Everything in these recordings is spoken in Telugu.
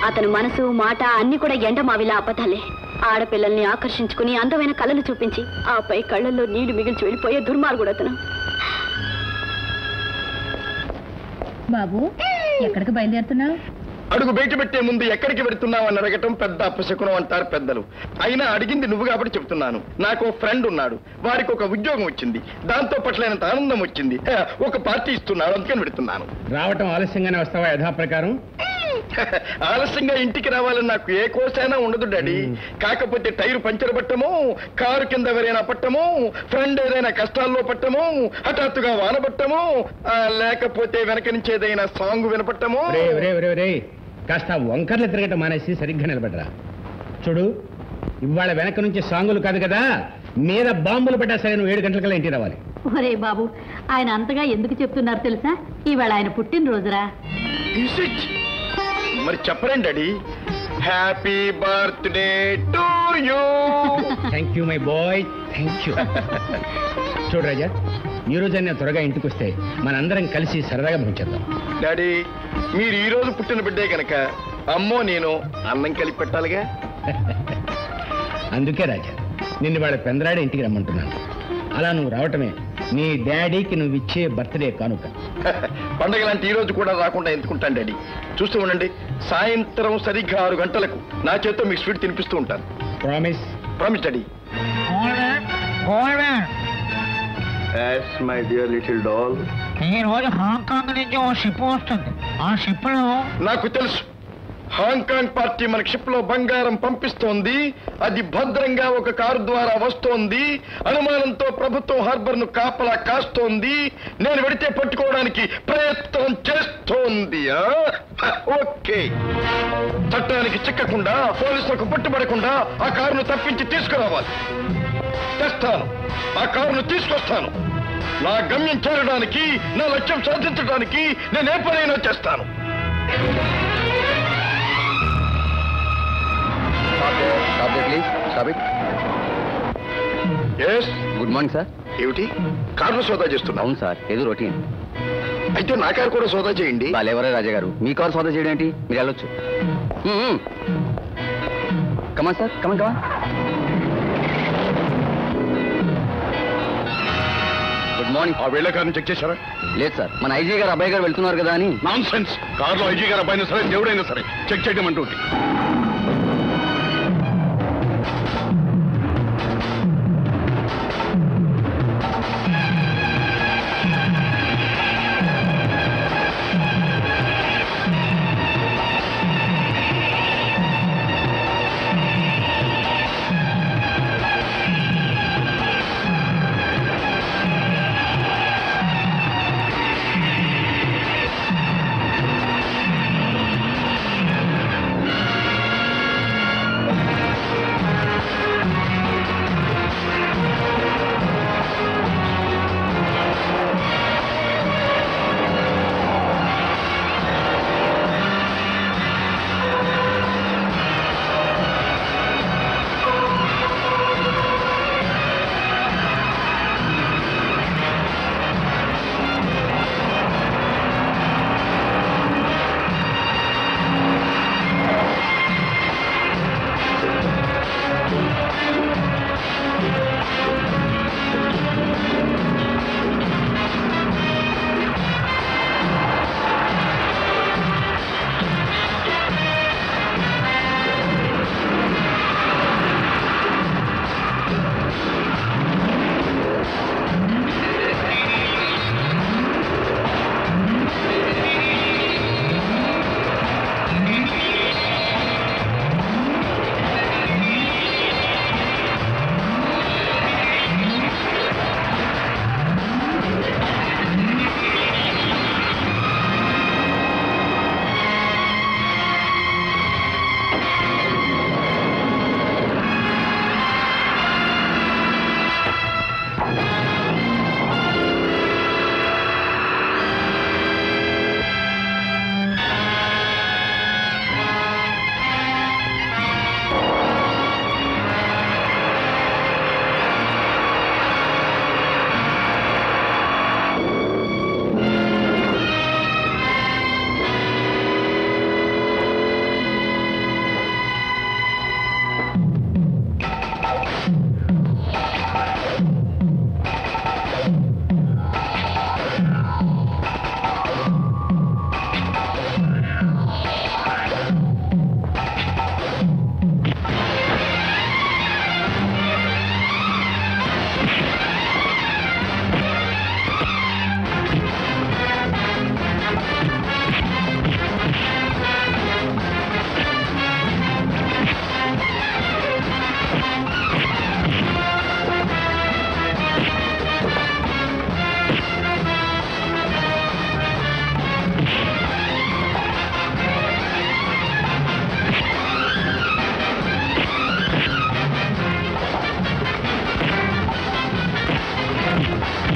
అతని మనసు మాట అన్ని కూడా ఎండమావిలా అబద్ధాలే ఆడపిల్లల్ని ఆకర్షించుకుని అందమైన కళలు చూపించి ఆపై కళ్ళల్లో నీళ్లు మిగిల్చి వెళ్ళిపోయే దుర్మార్గుడు అతను బాబు ఎక్కడికి బయలుదేరుతున్నావు అడుగు బయట పెట్టే ముందు ఎక్కడికి వెడుతున్నావు అని అడగటం పెద్ద అపశకునం అంటారు పెద్దలు అయినా అడిగింది నువ్వు కాబట్టి చెప్తున్నాను నాకు ఒక ఫ్రెండ్ ఉన్నాడు వారికి ఒక ఉద్యోగం వచ్చింది దాంతో పట్లైనంత ఆనందం వచ్చింది హ, ఒక పార్టీ ఇస్తున్నాడు అందుకని పెడుతున్నాను రావటం ఆలస్యంగానే వస్తావా యథాప్రకారం ఆలస్యంగా ఇంటికి రావాలని నాకు ఏ కోసైనా ఉండదు డాడీ కాకపోతే టైర్ పంచర్ పట్టము కారు కింద ఎవరైనా పట్టము ఫ్రెండ్ ఏదైనా కష్టాల్లో పట్టము హఠాత్తుగా వాన పట్టము ఆ, లేకపోతే వెనక నుంచి ఏదైనా సాంగ్ వినపట్టము రే రే రే రే కాస్త వంకర్లు తిరగటం మానేసి సరిగ్గా నిలబడరా చూడు ఇవాళ వెనక నుంచి సాంగులు కాదు కదా మీద బాంబులు పెట్టా సరే నువ్వు ఏడు గంటలకల్లా ఇంటికి రావాలి ఒరే బాబు ఆయన అంతగా ఎందుకు చెప్తున్నారు తెలుసా ఇవాళ ఆయన పుట్టినరోజురా Is it? మరి చెప్పరండి daddy happy birthday to you thank you my boy thank you చూడు రాజా ఈ రోజైనా త్వరగా ఇంటికి వస్తే మనందరం కలిసి సరదాగా భవించేద్దాం డాడీ మీరు ఈ రోజు పుట్టిన బిడ్డే గనక అమ్మో నేను అన్నం కలిపి పెట్టాలిగా అందుకే రాజా నిన్ను వాళ్ళ పెందరాడే ఇంటికి రమ్మంటున్నాను అలా నువ్వు రావటమే నీ డాడీకి నువ్వు ఇచ్చే బర్త్డే కానుక పండగ లాంటి ఈ రోజు కూడా రాకుండా ఎందుకుంటాను డాడీ చూస్తూ ఉండండి సాయంత్రం సరిగ్గా ఆరు గంటలకు నా చేత్తో మీకు స్వీట్ తినిపిస్తూ ఉంటాను promise promise daddy my dear little doll ఈ రోజు హాంకాంగ్ నుంచి ఓ షిప్ వస్తుంది ఆ షిప్ లో నాకు తెలుసు హాంకాంగ్ పార్టీ మన షిప్ లో బంగారం పంపిస్తోంది అది భద్రంగా ఒక కారు ద్వారా వస్తోంది అనుమానంతో ప్రభుత్వం హార్బర్ ను కాపలా కాస్తోంది నేను వెడితే పట్టుకోవడానికి ప్రయత్నం చేస్తోంది ఆ? ఓకే చట్టానికి చిక్కకుండా పోలీసులకు పట్టుబడకుండా ఆ కారును తప్పించి తీసుకురావాలి తెస్తాను ఆ కారును తీసుకొస్తాను నా గమ్యం చేరడానికి నా లక్ష్యం సాధించడానికి నేను ఏ పనైనా చేస్తాను ఎస్ గుడ్ మార్నింగ్ సార్ ఏమిటి కారును సోదా చేస్తున్నా అవును సార్ ఏదో రొటీన్ అయితే నా కారు కూడా సోదా చేయండి బాలేవరే రాజా గారు మీ కారు సోదా చేయడం ఏంటి మీరు వెళ్ళొచ్చు come on sir come on come on good morning ఆ వేళ కారుని చెక్ చేశారా లేదు సార్ మన ఐజీ గారు అబ్బాయి గారు వెళ్తున్నారు కదా అని నాన్ సెన్స్ కారులో ఐజీ గారు అబ్బాయినా సరే దేవుడైనా సరే చెక్ చేయడం అంటూ ఉంది.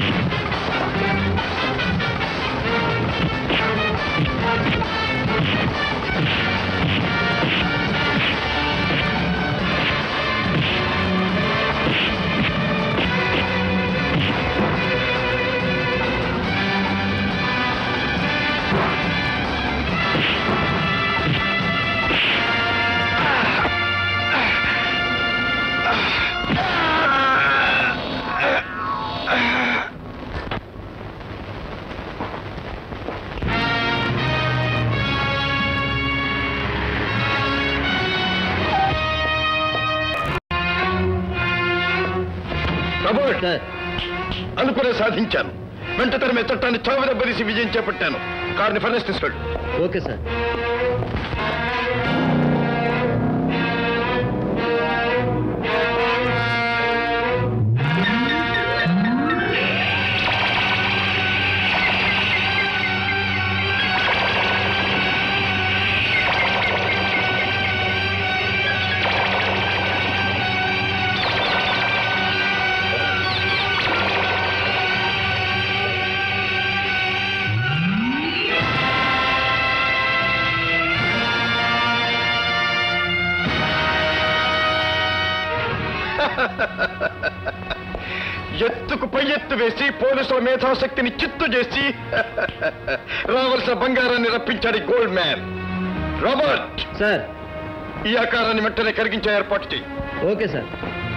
రాబర్ట్ అనుకునే సాధించాను వెంట తరిమే చట్టాన్ని చావదెబ్బదీసి విజయం చేపట్టాను కారుని ఫర్నెస్ తీసుకెళ్ళు ఓకే సార్ ఎత్తుకు పై ఎత్తు వేసి పోలీసుల మేధాశక్తిని చిత్తు చేసి రావలసిన బంగారాన్ని రప్పించాడు ఈ గోల్డ్ మ్యాన్ రాబర్ట్ సార్ ఈ ఆకారాన్ని వెంటనే కరిగించే ఏర్పాటు చేయి ఓకే సార్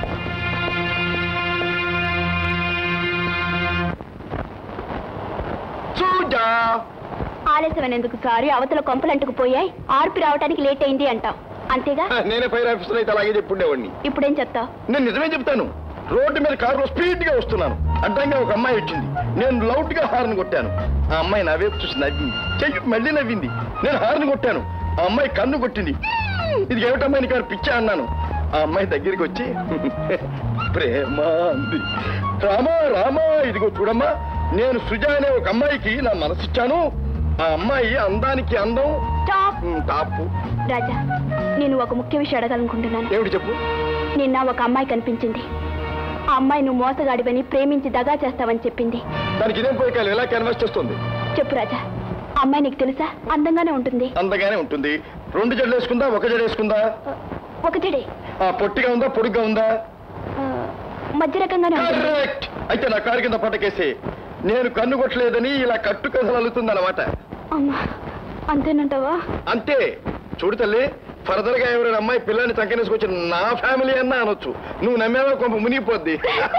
చూడా ఆలస్యమైనందుకు సారీ అవతల కొంపలంటుకు పోయాయి ఆర్పి రావడానికి లేట్ అయింది అంటాం అంతేగా నేనే ఫైర్ ఆఫీసర్ అయితే అలాగే చెప్పుండేవాడిని ఇప్పుడేం చెప్తావు నేను నిజమే చెప్తాను రోడ్డు మీద కారులో స్పీడ్ గా వస్తున్నాను అడ్డంగా ఒక అమ్మాయి వచ్చింది నేను లౌడ్ గా హార్న్ కొట్టాను ఆ అమ్మాయి నా వైపు చూసి నవ్వింది చెయ్యి మళ్ళీ నవ్వింది నేను హార్న్ కొట్టాను ఆ అమ్మాయి కన్ను కొట్టింది ఇది ఏమిటమ్మాయి కారు పిచ్చా అన్నాను ఆ అమ్మాయి దగ్గరికి వచ్చి ప్రేమ అంది రామా రామా ఇదిగో చూడమ్మా నేను సుజా అనే ఒక అమ్మాయికి నా మనసిచ్చాను ఆ అమ్మాయి అందానికి అందం స్టాప్ ఉమ్, తాపు రాజా నేను ఒక ముఖ్య విషయం అడగాలనుకుంటున్నాను ఏమిటి చెప్పు నిన్న ఒక అమ్మాయి కనిపించింది ఆ అమ్మాయి నువ్వు మోసగాడివని ప్రేమించి దగా చేస్తావని చెప్పింది దానికి ఇదేం పోయి ఎలా క్యాన్వాస్ చేస్తుంది చెప్పు రాజా ఆ అమ్మాయి నీకు తెలుసా అందంగానే ఉంటుంది అందగానే ఉంటుంది రెండు జడలు వేసుకుందా ఒక జడ వేసుకుందా ఆ, ఒక చెడే ఆ పొట్టిగా ఉందా పొడుగ్గా ఉందా ఆ, మధ్య రకంగానే ఉంటుంది కరెక్ట్ అయితే నా కారు కింద పట్టకేసి నేను కన్ను కొట్టలేదని ఇలా కట్టు కథలు అల్లుతుంది అనమాట అమ్మా అంతేనంటావా అంతే చూడు తల్లి ఫర్దర్ గా ఎవరైనా అమ్మాయి పిల్లని సంకనేసుకొచ్చి నా ఫ్యామిలీ అన్నా అనొచ్చు నువ్వు నమ్మేవా కొంప మునిగిపోద్ది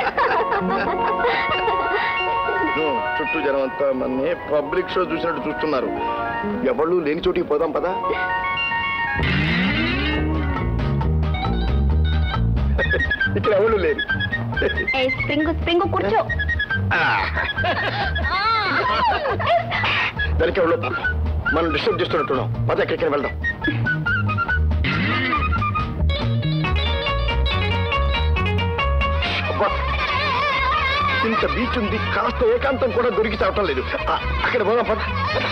నువ్వు చుట్టూ జనం అంతా మన పబ్లిక్ షో చూసినట్టు చూస్తున్నారు ఎవళ్ళు లేని చోటికి పోదాం పదా ఇక్కడ ఎవళ్ళు లేరు ఏ స్ప్రింగ్ స్ప్రింగ్ కూర్చో దానికి ఎవరు మనం డిస్టర్బ్ చేస్తున్నట్టున్నాం పద ఎక్కడికి వెళ్దాం అబ్బా, ఇంత బీచ్ ఉంది కాస్త ఏకాంతం కూడా దొరికి చావటం లేదు ఆ, అక్కడ పోదాం పద పద.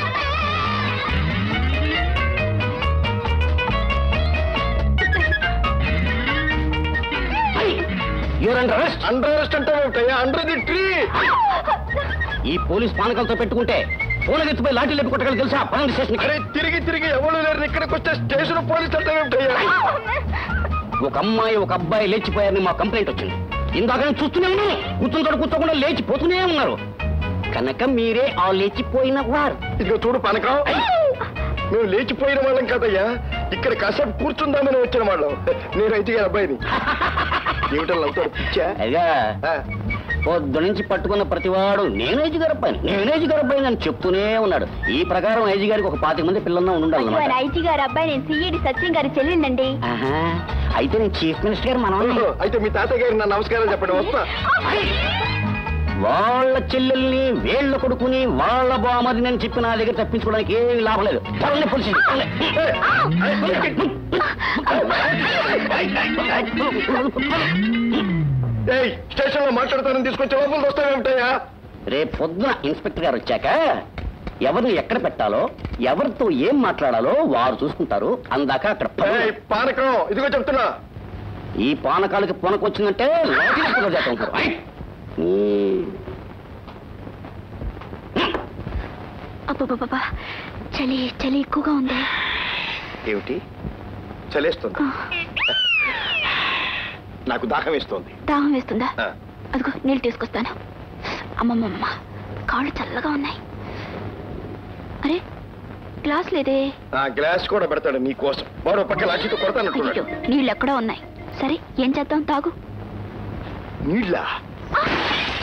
అండర్ అరెస్ట్ అంటే ఏమిటయ్యా అండర్ ది ట్రీ ఈ పోలీస్ పానకాలతో పెట్టుకుంటే పూల ఎత్తుపై లాఠీ లేపి కొట్టగలి తెలుసా పనండి స్టేషన్ అరే తిరిగి తిరిగి ఎవరు లేరు ఇక్కడికి వస్తే స్టేషన్ పోలీస్ అంటే ఏమిటయ్యా ఒక అమ్మాయి ఒక అబ్బాయి లేచిపోయారని మా కంప్లైంట్ వచ్చింది ఇందాక నేను చూస్తూనే ఉన్నాను కూర్చుని తోడు కూర్చోకుండా లేచిపోతూనే ఉన్నారు కనుక మీరే ఆ లేచిపోయిన వారు ఇదిగో చూడు పనకం మేము లేచిపోయిన వాళ్ళం కదయ్యా ఇక్కడ కాసేపు కూర్చుందామని వచ్చిన వాళ్ళం నేను అయితే గారి అబ్బాయిని ఏమిటో నవ్వుతాడు పిచ్చా అదిగా ఆ, పొద్దు నుంచి పట్టుకున్న ప్రతివాడు నేను ఏజీ గారు అబ్బాయిని నేను ఏజీ గారు అబ్బాయిని అని చెప్తూనే ఉన్నాడు ఈ ప్రకారం ఐజీ గారికి ఒక పాతిక మంది పిల్లల్లో ఆయన ఉండాలన్నమాట ఐజీ గారి అబ్బాయి నేను సిఈడి సత్యం గారి చెల్లిండండి ఆహా, అయితే నేను చీఫ్ మినిస్టర్ గారు మనం ఓహో, అయితే మీ తాతయ్య గారికి నా నమస్కారం చెప్పండి వస్తా వాళ్ళ చెల్లెల్ని వీళ్ళ కొడుకుని వాళ్ళ బామది నేను చెప్పి నా దగ్గర తప్పించుకోవడానికి ఏమీ లాభం లేదు పదండి పోలీసు ఏయ్ స్టేషన్ లో మాట్లాడతానని తీసుకొచ్చి లోపల వస్తావేమిటయ్యా రేపు పొద్దున ఇన్స్పెక్టర్ గారు వచ్చాక ఎవరిని ఎక్కడ పెట్టాలో ఎవరితో ఏం మాట్లాడాలో వారు చూసుకుంటారు అందాక అక్కడ పనులు. ఏయ్ పానకం ఇదిగో చెప్తున్నా ఈ పానకాలకి పొనకొచ్చిందంటే లాఠీ తీసుకుని చేద్దాం. ఐ! ఉమ్. అబ్బబ్బబ్బా చలి చలి ఎక్కువగా ఉంది ఏమిటి చలేస్తుంది నాకు దాహం వేస్తోంది దాహం వేస్తుందా ఆ. అదిగో నీళ్ళు తీసుకొస్తాను అమ్మమ్మమ్మ కాళ్ళు చల్లగా ఉన్నాయి అరే గ్లాస్ లేదే ఆ గ్లాస్ కూడా పెడతాడు నీ కోసం మరో పక్క లాఠీతో కొడతానంటున్నాడు అయ్యో నీళ్ళు ఎక్కడో ఉన్నాయి సరే ఏం చేద్దాం తాగు నీళ్ళ ఆ!